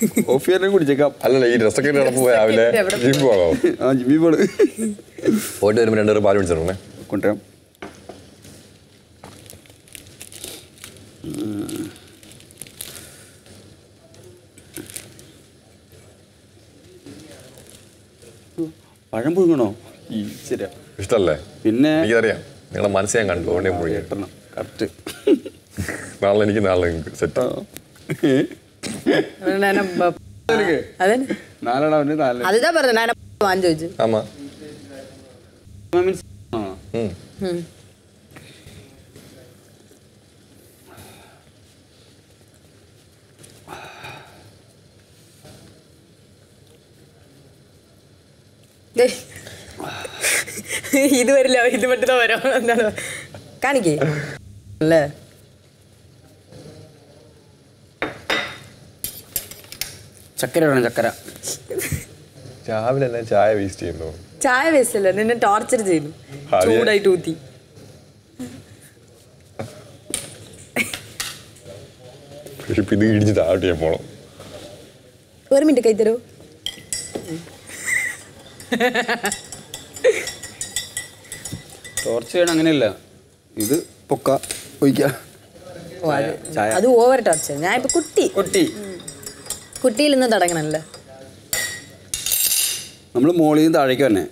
Coffee തന്നെ കുടിച്ചേക്കാം അല്ലല്ല ഈ ഡ്രസ്സൊക്കെ ഇട്ട് നടന്നു രാവിലെ എവിടെ ജിം പോകണോ ആ ജിമ്മി പോണ് പോയിട്ട് വരുമ്പോൾ രണ്ടുപേരും പാല് പിടിച്ചിട്ടുണ്ടേ കൊണ്ടുവരാം പഴം പുഴുങ്ങണോ ഈ ശരിയാ ഇഷ്ടല്ലേ പിന്നെ എനിക്കറിയാം നിങ്ങളുടെ മനസ്സ് ഞാൻ കണ്ടു അതുകൊണ്ട് ഞാൻ പോയി എട്ടെണ്ണം കറക്റ്റ് നാളെ എനിക്ക് നാളെ സെറ്റ് അതെ നാലെണ്ണം അവന് നാല് அதுதான் பாருங்க நான் வாங்கி வச்சு ആമാ മീൻസ് ആ ഉം. இது வரையில இது மட்டும் தான் வரும் அதனால காணிக்கே இல்ல ചക്കര വേണം ചക്കര രാവിലെ എല്ലാം ചായ വേസ്റ്റ് ചെയ്യുന്നു ചായ വേസ്റ്റല്ല നിന്നെ ടോർച്ചർ ചെയ്യുന്നു അതെ. ചൂടായിട്ട് ഊത്തി ഇപ്പൊ ഇത് ഇടിച്ച് താഴോട്ട് ചെയ്യാൻ പോണം ഒരു മിനിറ്റ് കൈ തരൂ ടോർച്ച് ചെയ്യണം അങ്ങനെയല്ല ഇത് പൊക്ക ഒഴിക്ക ഓ, അത് ചായ. അത് ഓവർ ടോർച്ചർ ഞാൻ ഇപ്പൊ കുട്ടി കൊട്ടി കുട്ടിയിൽ നിന്ന് തുടങ്ങണല്ലേ നമ്മൾ മോളിൽ നിന്ന് താഴേക്ക് തന്നെ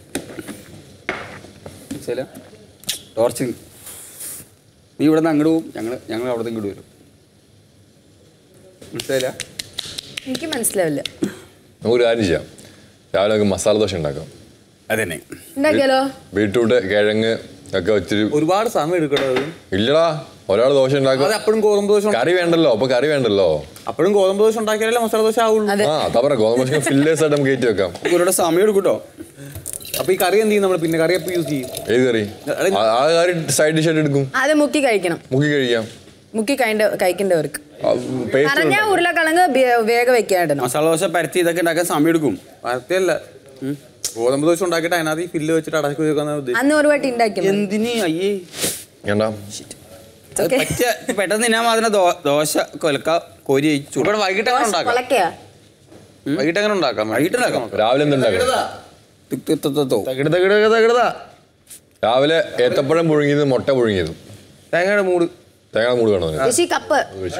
ചില ടോർച്ച് നീ ഇവിടെ നിന്ന് അങ്ങോട്ട് പോവും ഞങ്ങൾ ഞങ്ങൾ അവിടെ നിന്ന് ഇങ്ങോട്ട് വരും മനസ്സിലായില്ല എനിക്ക് മനസ്സിലാവില്ല നമുക്കൊരു കാര്യം ചെയ്യാം രാവിലെ നമുക്ക് മസാല ദോശ ഉണ്ടാക്കാം അതന്നെ ഉണ്ടാക്കിയാലോ ബീട്രൂട്ട് കിഴങ്ങ് ഒക്കെ വെച്ചിട്ട് ഒരുപാട് സമയം എടുക്കട്ടോ അത് ഇല്ലടാ ഒരാൾ ദോശ ഉണ്ടാക്കും അത് അപ്പോഴും ഗോതമ്പ് ദോശ ഉണ്ടാ- കറി വേണ്ടല്ലോ അപ്പൊ കറി വേണ്ടല്ലോ അപ്പോഴും ഗോതമ്പ് ദോശ ഉണ്ടാക്കിയാലേ മസാല ദോശ ആവുള്ളൂ അതെ ആ അതാ പറയാം ഗോതമ്പ് ഫില്ലേഴ്സ് ആയിട്ട് നമുക്ക് കയറ്റി വെക്കാം ഇവരുടെ സമയം എടുക്കൂട്ടോ അപ്പൊ ഈ കറി എന്ത് ചെയ്യും നമ്മൾ പിന്നെ കറി എപ്പോൾ യൂസ് ചെയ്യും ഏത് കറി ആ- ആ കറി സൈഡ് ഡിഷ് ആയിട്ട് എടുക്കും അത് മുക്കി കഴിക്കണം മുക്കി കഴിക്കാം മുക്കി കഴിണ്ട കഴിക്കേണ്ടവർക്ക് പേസ്റ്റ് പറഞ്ഞ ഉരുളക്കിഴങ്ങ് ബേ- വേഗം വെക്കാണ്ടിടണം മസാല ദോശ പരത്തി ഇതൊക്കെ ഉണ്ടാക്കാൻ സമയം എടുക്കും പരത്തിയല്ല ഗോതമ്പ് ദോശ ഉണ്ടാക്കിയിട്ട് അതിനകത്ത് ഈ ഫില്ല് വെച്ചിട്ട് അടക്കി വെക്കുന്ന ഉദ്ദേശം അന്ന് ഒരു വാട്ടി ഉണ്ടാക്കി എന്തിന് അയ്യേ വേണ്ട അത് പറ്റിയ പെട്ടെന്ന് തിന്നാൻ മാത്രം ദോശ കൊലക്ക കോരി അയച്ചു ഇവിടെ വൈകിട്ട് അങ്ങനെ ഉണ്ടാക്കാം കൊളക്കയാ വൈകിട്ട് അങ്ങനെ ഉണ്ടാക്കാം വൈകിട്ടുണ്ടാക്കാം രാവിലെ എന്തുണ്ടാക്കാം തകിട തകിട തകിടതാ രാവിലെ ഏത്തപ്പഴം പുഴുങ്ങിയത് മുട്ട പുഴുങ്ങിയതും തേങ്ങയുടെ മൂട് തേങ്ങ മൂട് വേണോ നിനക്ക്? ഋഷി കപ്പ്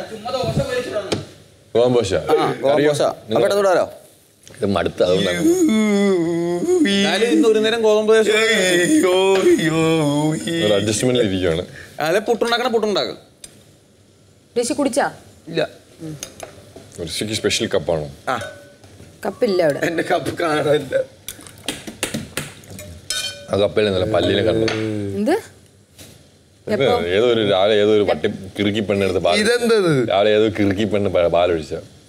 ഗോതമ്പ് ദോശ കറിയോ? നിങ്ങൾ- തുടരാലോ ഇത് മടുത്ത അതുകൊണ്ടാണ് എന്നാലും ഇന്ന് ഒരു നേരം ഗോതമ്പ് ദോശ ഒരു അഡ്ജസ്റ്റ്മെന്റിൽ ഇരിക്കുകയാണ് അതെ പുട്ടുണ്ടാക്കണ പുട്ടുണ്ടാക്കാം ഋഷി കുടിച്ചാ ഇല്ല ഋഷിക്ക് സ്പെഷ്യൽ കപ്പാണ് ആ കപ്പില്ല അവിടെ എന്റെ കപ്പ് കാണാനില്ല ആ കപ്പയിൽ നല്ല പല്ലിനെ കണ്ടു എന്ത് ഇത് എപ്പോ ഏതോ ഒരു രാവിലെ ഏതോ ഒരു പട്ടി കിറുക്കി പെണ്ണെടുത്ത് പാൽ ഇതെന്തത് രാവിലെ ഏതോ കിറുക്കി പെണ്ണ് പാ- പാലൊഴിച്ച